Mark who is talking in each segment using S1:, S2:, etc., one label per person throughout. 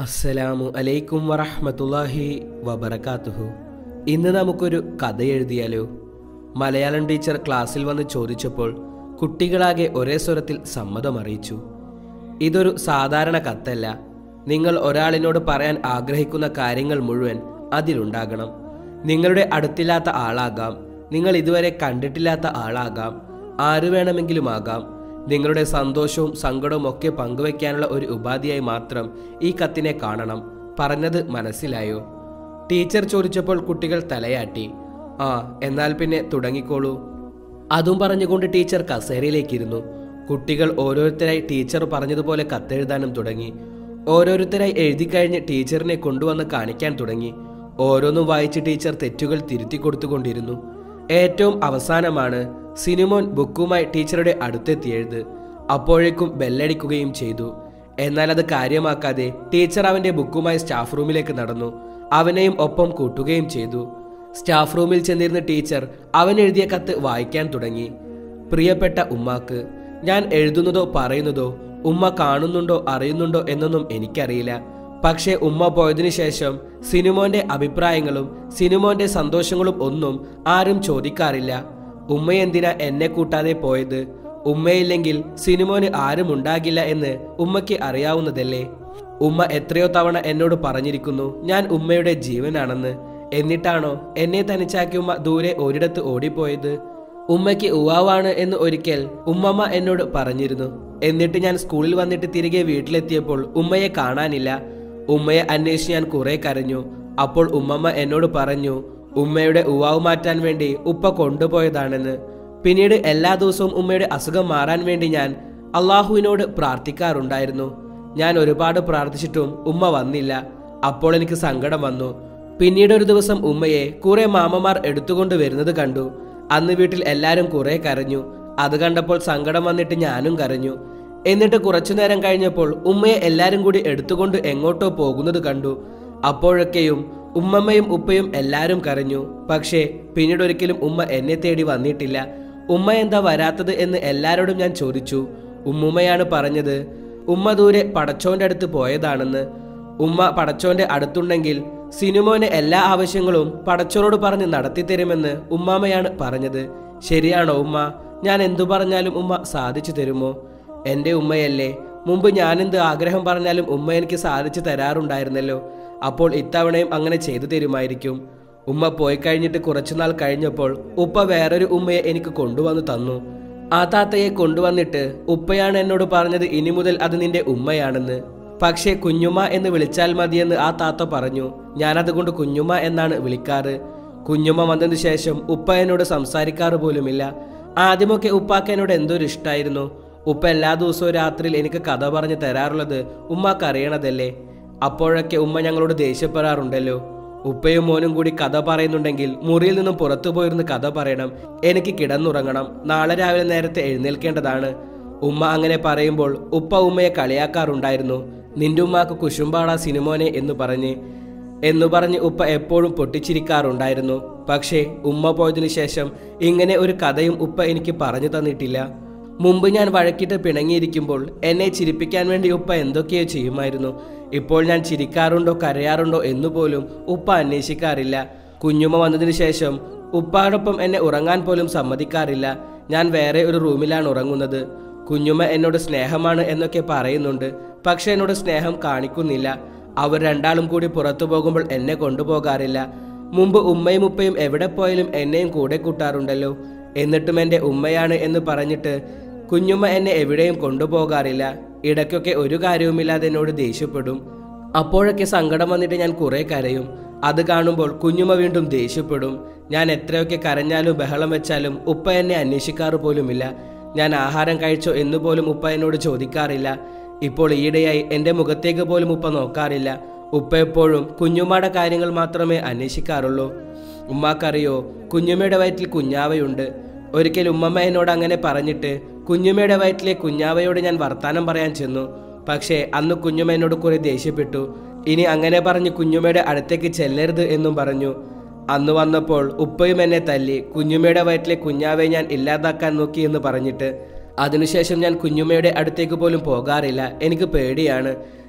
S1: അസ്സലാമു അലൈക്കും വറഹ്മത്തുള്ളാഹി വബറകാതുഹു ഇന്ന് നമുക്കൊരു കഥ എഴുതിയാലോ മലയാളം ടീച്ചർ ക്ലാസ്സിൽ വന്ന് ചോദിച്ചപ്പോൾ കുട്ടികളാകെ ഒരേ സ്വരത്തിൽ സമ്മതം അറിയിച്ചു ഇതൊരു സാധാരണ കത്തല്ല നിങ്ങൾ ഒരാളിനോട് പറയാൻ ആഗ്രഹിക്കുന്ന കാര്യങ്ങൾ മുഴുവൻ അതിലുണ്ടാകണം നിങ്ങളുടെ അടുത്തില്ലാത്ത ആളാകാം നിങ്ങൾ ഇതുവരെ കണ്ടിട്ടില്ലാത്ത ആളാകാം ആര് വേണമെങ്കിലും ആകാം നിങ്ങളുടെ സന്തോഷവും സങ്കടവും ഒക്കെ പങ്കുവെക്കാനുള്ള ഒരു ഉപാധിയായി മാത്രം ഈ കത്തിനെ കാണണം പറഞ്ഞത് മനസ്സിലായോ ടീച്ചർ ചോദിച്ചപ്പോൾ കുട്ടികൾ തലയാട്ടി ആ എന്നാൽ പിന്നെ തുടങ്ങിക്കോളൂ അതും പറഞ്ഞുകൊണ്ട് ടീച്ചർ കസേരയിലേക്കിരുന്നു കുട്ടികൾ ഓരോരുത്തരായി ടീച്ചർ പറഞ്ഞതുപോലെ കത്തെഴുതാനും തുടങ്ങി ഓരോരുത്തരായി എഴുതി കഴിഞ്ഞ് ടീച്ചറിനെ കൊണ്ടുവന്ന് കാണിക്കാൻ തുടങ്ങി ഓരോന്നും വായിച്ച് ടീച്ചർ തെറ്റുകൾ തിരുത്തി കൊടുത്തുകൊണ്ടിരുന്നു ഏറ്റവും അവസാനമാണ് സിനിമോൻ ബുക്കുമായി ടീച്ചറുടെ അടുത്തെത്തിയെഴുത് അപ്പോഴേക്കും ബെല്ലടിക്കുകയും ചെയ്തു എന്നാൽ അത് കാര്യമാക്കാതെ ടീച്ചർ അവന്റെ ബുക്കുമായി സ്റ്റാഫ് റൂമിലേക്ക് നടന്നു അവനെയും ഒപ്പം കൂട്ടുകയും ചെയ്തു സ്റ്റാഫ് റൂമിൽ ചെന്നിരുന്ന ടീച്ചർ അവൻ എഴുതിയ കത്ത് വായിക്കാൻ തുടങ്ങി പ്രിയപ്പെട്ട ഉമ്മാക്ക് ഞാൻ എഴുതുന്നതോ പറയുന്നതോ ഉമ്മ കാണുന്നുണ്ടോ അറിയുന്നുണ്ടോ എന്നൊന്നും എനിക്കറിയില്ല പക്ഷേ ഉമ്മ പോയതിനു ശേഷം സിനിമോന്റെ അഭിപ്രായങ്ങളും സിനിമോന്റെ സന്തോഷങ്ങളും ഒന്നും ആരും ചോദിക്കാറില്ല ഉമ്മ എന്തിനാ എന്നെ കൂട്ടാതെ പോയത് ഉമ്മയില്ലെങ്കിൽ സിനിമോന് ആരും ഉണ്ടാകില്ല എന്ന് ഉമ്മയ്ക്ക് അറിയാവുന്നതല്ലേ ഉമ്മ എത്രയോ തവണ എന്നോട് പറഞ്ഞിരിക്കുന്നു ഞാൻ ഉമ്മയുടെ ജീവനാണെന്ന് എന്നിട്ടാണോ എന്നെ തനിച്ചാക്കി ഉമ്മ ദൂരെ ഒരിടത്ത് ഓടിപ്പോയത് ഉമ്മയ്ക്ക് ഉവാവാണ് എന്ന് ഒരിക്കൽ ഉമ്മമ്മ എന്നോട് പറഞ്ഞിരുന്നു എന്നിട്ട് ഞാൻ സ്കൂളിൽ വന്നിട്ട് തിരികെ വീട്ടിലെത്തിയപ്പോൾ ഉമ്മയെ കാണാനില്ല ഉമ്മയെ അന്വേഷിച്ച് ഞാൻ കുറെ കരഞ്ഞു അപ്പോൾ ഉമ്മമ്മ എന്നോട് പറഞ്ഞു ഉമ്മയുടെ ഉവാവ് മാറ്റാൻ വേണ്ടി ഉപ്പ കൊണ്ടുപോയതാണെന്ന് പിന്നീട് എല്ലാ ദിവസവും ഉമ്മയുടെ അസുഖം മാറാൻ വേണ്ടി ഞാൻ അള്ളാഹുവിനോട് പ്രാർത്ഥിക്കാറുണ്ടായിരുന്നു ഞാൻ ഒരുപാട് പ്രാർത്ഥിച്ചിട്ടും ഉമ്മ വന്നില്ല അപ്പോൾ എനിക്ക് സങ്കടം വന്നു പിന്നീട് ഒരു ദിവസം ഉമ്മയെ കുറെ മാമമാർ എടുത്തുകൊണ്ട് വരുന്നത് കണ്ടു അന്ന് വീട്ടിൽ എല്ലാവരും കുറെ കരഞ്ഞു അത് കണ്ടപ്പോൾ സങ്കടം വന്നിട്ട് ഞാനും കരഞ്ഞു എന്നിട്ട് കുറച്ചു നേരം കഴിഞ്ഞപ്പോൾ ഉമ്മയെ എല്ലാരും കൂടി എടുത്തുകൊണ്ട് എങ്ങോട്ടോ പോകുന്നത് കണ്ടു അപ്പോഴൊക്കെയും ഉമ്മമ്മയും ഉപ്പയും എല്ലാരും കരഞ്ഞു പക്ഷേ പിന്നീട് ഒരിക്കലും ഉമ്മ എന്നെ തേടി വന്നിട്ടില്ല ഉമ്മ എന്താ വരാത്തത് എന്ന് എല്ലാരോടും ഞാൻ ചോദിച്ചു ഉമ്മുമ്മയാണ് പറഞ്ഞത് ഉമ്മ ദൂരെ പടച്ചോന്റെ അടുത്ത് പോയതാണെന്ന് ഉമ്മ പടച്ചോന്റെ അടുത്തുണ്ടെങ്കിൽ സിനിമോന് എല്ലാ ആവശ്യങ്ങളും പടച്ചോനോട് പറഞ്ഞ് നടത്തിത്തരുമെന്ന് ഉമ്മാമയാണ് പറഞ്ഞത് ശരിയാണോ ഉമ്മ ഞാൻ എന്തു പറഞ്ഞാലും ഉമ്മ സാധിച്ചു തരുമോ എൻ്റെ ഉമ്മയല്ലേ മുമ്പ് ഞാനെന്ത് ആഗ്രഹം പറഞ്ഞാലും ഉമ്മ എനിക്ക് സാധിച്ചു തരാറുണ്ടായിരുന്നല്ലോ അപ്പോൾ ഇത്തവണയും അങ്ങനെ ചെയ്തു തരുമായിരിക്കും ഉമ്മ പോയി കഴിഞ്ഞിട്ട് കുറച്ചുനാൾ കഴിഞ്ഞപ്പോൾ ഉപ്പ വേറൊരു ഉമ്മയെ എനിക്ക് കൊണ്ടുവന്ന് തന്നു ആ താത്തയെ കൊണ്ടുവന്നിട്ട് ഉപ്പയാണ് എന്നോട് പറഞ്ഞത് ഇനി മുതൽ അത് നിന്റെ ഉമ്മയാണെന്ന് പക്ഷേ കുഞ്ഞുമ്മ എന്ന് വിളിച്ചാൽ മതിയെന്ന് ആ താത്ത പറഞ്ഞു ഞാനതുകൊണ്ട് കുഞ്ഞുമ്മ എന്നാണ് വിളിക്കാറ് കുഞ്ഞുമ്മ വന്നതിന് ശേഷം ഉപ്പ എന്നോട് സംസാരിക്കാറ് പോലുമില്ല ആദ്യമൊക്കെ ഉപ്പാക്ക് എന്നോട് എന്തൊരു ഇഷ്ടായിരുന്നു ഉപ്പ എല്ലാ ദിവസവും രാത്രിയിൽ എനിക്ക് കഥ പറഞ്ഞു തരാറുള്ളത് ഉമ്മാക്ക് അറിയണതല്ലേ അപ്പോഴൊക്കെ ഉമ്മ ഞങ്ങളോട് ദേഷ്യപ്പെടാറുണ്ടല്ലോ ഉപ്പയും മോനും കൂടി കഥ പറയുന്നുണ്ടെങ്കിൽ മുറിയിൽ നിന്നും പുറത്തു പോയിരുന്ന് കഥ പറയണം എനിക്ക് കിടന്നുറങ്ങണം നാളെ രാവിലെ നേരത്തെ എഴുന്നേൽക്കേണ്ടതാണ് ഉമ്മ അങ്ങനെ പറയുമ്പോൾ ഉപ്പ ഉമ്മയെ കളിയാക്കാറുണ്ടായിരുന്നു നിന്റെ ഉമ്മാക്ക് കുശുമ്പാടാ സിനിമോനെ എന്ന് പറഞ്ഞ് എന്നു പറഞ്ഞ് ഉപ്പ എപ്പോഴും പൊട്ടിച്ചിരിക്കാറുണ്ടായിരുന്നു പക്ഷേ ഉമ്മ പോയതിനു ശേഷം ഇങ്ങനെ ഒരു കഥയും ഉപ്പ എനിക്ക് പറഞ്ഞു തന്നിട്ടില്ല മുമ്പ് ഞാൻ വഴക്കിട്ട് പിണങ്ങിയിരിക്കുമ്പോൾ എന്നെ ചിരിപ്പിക്കാൻ വേണ്ടി ഉപ്പ എന്തൊക്കെയോ ചെയ്യുമായിരുന്നു ഇപ്പോൾ ഞാൻ ചിരിക്കാറുണ്ടോ കരയാറുണ്ടോ എന്നുപോലും ഉപ്പ അന്വേഷിക്കാറില്ല കുഞ്ഞുമ്മ വന്നതിന് ശേഷം ഉപ്പാടൊപ്പം എന്നെ ഉറങ്ങാൻ പോലും സമ്മതിക്കാറില്ല ഞാൻ വേറെ ഒരു റൂമിലാണ് ഉറങ്ങുന്നത് കുഞ്ഞുമ്മ എന്നോട് സ്നേഹമാണ് എന്നൊക്കെ പറയുന്നുണ്ട് പക്ഷെ എന്നോട് സ്നേഹം കാണിക്കുന്നില്ല അവർ രണ്ടാളും കൂടി പുറത്തു പോകുമ്പോൾ എന്നെ കൊണ്ടുപോകാറില്ല മുമ്പ് ഉമ്മയും ഉപ്പയും എവിടെ പോയാലും എന്നെയും കൂടെ കൂട്ടാറുണ്ടല്ലോ എന്നിട്ടും എൻ്റെ ഉമ്മയാണ് എന്ന് പറഞ്ഞിട്ട് കുഞ്ഞുമ്മ എന്നെ എവിടെയും കൊണ്ടുപോകാറില്ല ഇടയ്ക്കൊക്കെ ഒരു കാര്യവുമില്ലാതെ എന്നോട് ദേഷ്യപ്പെടും അപ്പോഴൊക്കെ സങ്കടം വന്നിട്ട് ഞാൻ കുറെ കരയും അത് കാണുമ്പോൾ കുഞ്ഞുമ്മ വീണ്ടും ദേഷ്യപ്പെടും ഞാൻ എത്രയൊക്കെ കരഞ്ഞാലും ബഹളം വെച്ചാലും ഉപ്പ എന്നെ അന്വേഷിക്കാറ് പോലുമില്ല ഞാൻ ആഹാരം കഴിച്ചോ എന്ന് പോലും ഉപ്പ എന്നോട് ചോദിക്കാറില്ല ഇപ്പോൾ ഈയിടെയായി എൻ്റെ മുഖത്തേക്ക് പോലും ഉപ്പ നോക്കാറില്ല ഉപ്പ എപ്പോഴും കുഞ്ഞുമ്മയുടെ കാര്യങ്ങൾ മാത്രമേ അന്വേഷിക്കാറുള്ളൂ ഉമ്മാക്കറിയോ കുഞ്ഞുമ്മയുടെ വയറ്റിൽ കുഞ്ഞാവയുണ്ട് ഒരിക്കൽ ഉമ്മമ്മ എന്നോട് അങ്ങനെ പറഞ്ഞിട്ട് കുഞ്ഞുമ്മയുടെ വയറ്റിലെ കുഞ്ഞാവയോട് ഞാൻ വർത്താനം പറയാൻ ചെന്നു പക്ഷേ അന്ന് കുഞ്ഞുമ്മ എന്നോട് കുറെ ദേഷ്യപ്പെട്ടു ഇനി അങ്ങനെ പറഞ്ഞ് കുഞ്ഞുമ്മയുടെ അടുത്തേക്ക് ചെല്ലരുത് എന്നും പറഞ്ഞു അന്ന് വന്നപ്പോൾ ഉപ്പയും എന്നെ തല്ലി കുഞ്ഞുമ്മയുടെ വയറ്റിലെ കുഞ്ഞാവയെ ഞാൻ ഇല്ലാതാക്കാൻ നോക്കി എന്ന് പറഞ്ഞിട്ട് അതിനുശേഷം ഞാൻ കുഞ്ഞുമ്മയുടെ അടുത്തേക്ക് പോലും പോകാറില്ല എനിക്ക് പേടിയാണ്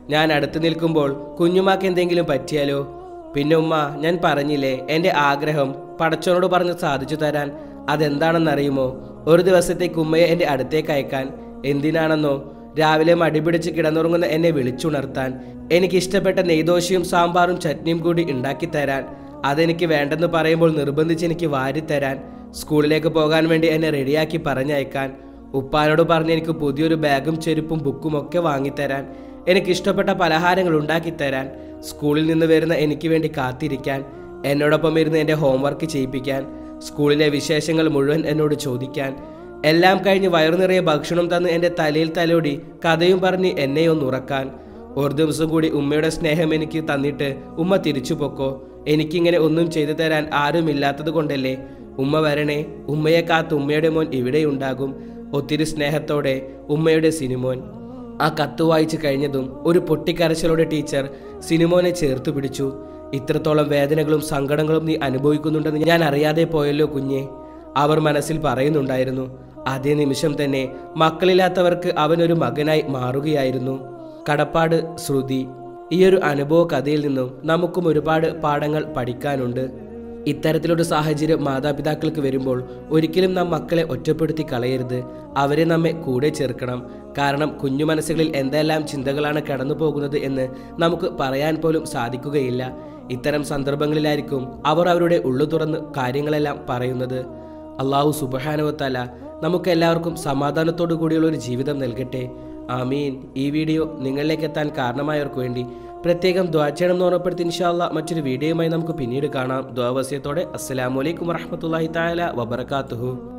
S1: ഞാൻ അടുത്ത് നിൽക്കുമ്പോൾ കുഞ്ഞുമാക്ക് എന്തെങ്കിലും പറ്റിയാലോ പിന്നെ ഉമ്മ ഞാൻ പറഞ്ഞില്ലേ എൻ്റെ ആഗ്രഹം പടച്ചോനോട് പറഞ്ഞ് സാധിച്ചു തരാൻ അതെന്താണെന്നറിയുമോ ഒരു ദിവസത്തേക്ക് ഉമ്മയെ എൻ്റെ അടുത്തേക്ക് അയക്കാൻ എന്തിനാണെന്നോ രാവിലെ മടിപിടിച്ച് കിടന്നുറങ്ങുന്ന എന്നെ വിളിച്ചുണർത്താൻ എനിക്ക് ഇഷ്ടപ്പെട്ട നെയ്ദോശയും സാമ്പാറും ചട്നിയും കൂടി ഉണ്ടാക്കി തരാൻ അതെനിക്ക് വേണ്ടെന്ന് പറയുമ്പോൾ നിർബന്ധിച്ച് എനിക്ക് വാരിത്തരാൻ സ്കൂളിലേക്ക് പോകാൻ വേണ്ടി എന്നെ റെഡിയാക്കി പറഞ്ഞയക്കാൻ ഉപ്പാനോട് പറഞ്ഞ് എനിക്ക് പുതിയൊരു ബാഗും ചെരുപ്പും ബുക്കും ഒക്കെ വാങ്ങിത്തരാൻ എനിക്ക് ഇഷ്ടപ്പെട്ട പലഹാരങ്ങൾ ഉണ്ടാക്കിത്തരാൻ സ്കൂളിൽ നിന്ന് വരുന്ന എനിക്ക് വേണ്ടി കാത്തിരിക്കാൻ എന്നോടൊപ്പം ഇരുന്ന് എൻ്റെ ഹോംവർക്ക് ചെയ്യിപ്പിക്കാൻ സ്കൂളിലെ വിശേഷങ്ങൾ മുഴുവൻ എന്നോട് ചോദിക്കാൻ എല്ലാം കഴിഞ്ഞ് വയറു നിറയെ ഭക്ഷണം തന്ന് എൻ്റെ തലയിൽ തലോടി കഥയും പറഞ്ഞ് എന്നെ ഒന്ന് ഉറക്കാൻ ഒരു ദിവസം കൂടി ഉമ്മയുടെ സ്നേഹം എനിക്ക് തന്നിട്ട് ഉമ്മ തിരിച്ചു പൊക്കോ എനിക്കിങ്ങനെ ഒന്നും ചെയ്തു തരാൻ ആരുമില്ലാത്തത് കൊണ്ടല്ലേ ഉമ്മ വരണേ ഉമ്മയെ കാത്ത് ഉമ്മയുടെ മോൻ ഇവിടെയുണ്ടാകും ഒത്തിരി സ്നേഹത്തോടെ ഉമ്മയുടെ സിനിമോൻ ആ കത്ത് വായിച്ചു കഴിഞ്ഞതും ഒരു പൊട്ടിക്കരച്ചിലോടെ ടീച്ചർ സിനിമോനെ ചേർത്ത് പിടിച്ചു ഇത്രത്തോളം വേദനകളും സങ്കടങ്ങളും നീ അനുഭവിക്കുന്നുണ്ടെന്ന് ഞാൻ അറിയാതെ പോയല്ലോ കുഞ്ഞെ അവർ മനസ്സിൽ പറയുന്നുണ്ടായിരുന്നു അതേ നിമിഷം തന്നെ മക്കളില്ലാത്തവർക്ക് അവനൊരു മകനായി മാറുകയായിരുന്നു കടപ്പാട് ശ്രുതി ഈയൊരു അനുഭവ കഥയിൽ നിന്നും നമുക്കും ഒരുപാട് പാഠങ്ങൾ പഠിക്കാനുണ്ട് ഇത്തരത്തിലൊരു സാഹചര്യം മാതാപിതാക്കൾക്ക് വരുമ്പോൾ ഒരിക്കലും നാം മക്കളെ ഒറ്റപ്പെടുത്തി കളയരുത് അവരെ നമ്മെ കൂടെ ചേർക്കണം കാരണം കുഞ്ഞു മനസ്സുകളിൽ എന്തെല്ലാം ചിന്തകളാണ് കടന്നു പോകുന്നത് എന്ന് നമുക്ക് പറയാൻ പോലും സാധിക്കുകയില്ല ഇത്തരം സന്ദർഭങ്ങളിലായിരിക്കും അവർ അവരുടെ ഉള്ളു തുറന്ന് കാര്യങ്ങളെല്ലാം പറയുന്നത് അള്ളാഹു സുബഹാനുവത്തല നമുക്ക് എല്ലാവർക്കും സമാധാനത്തോടു കൂടിയുള്ള ഒരു ജീവിതം നൽകട്ടെ ആമീൻ ഈ വീഡിയോ നിങ്ങളിലേക്ക് എത്താൻ കാരണമായവർക്ക് വേണ്ടി പ്രത്യേകം ദ്വാ ചെയ്യണം എന്ന് ഓർമ്മപ്പെടുത്തി ഇൻഷാല്ല മറ്റൊരു വീഡിയോയുമായി നമുക്ക് പിന്നീട് കാണാം ദ്വാവസ്യത്തോടെ അസ്സലാമലൈക്കും വറഹമത്തല്ലാഹി താല വബർക്കാത്തുഹു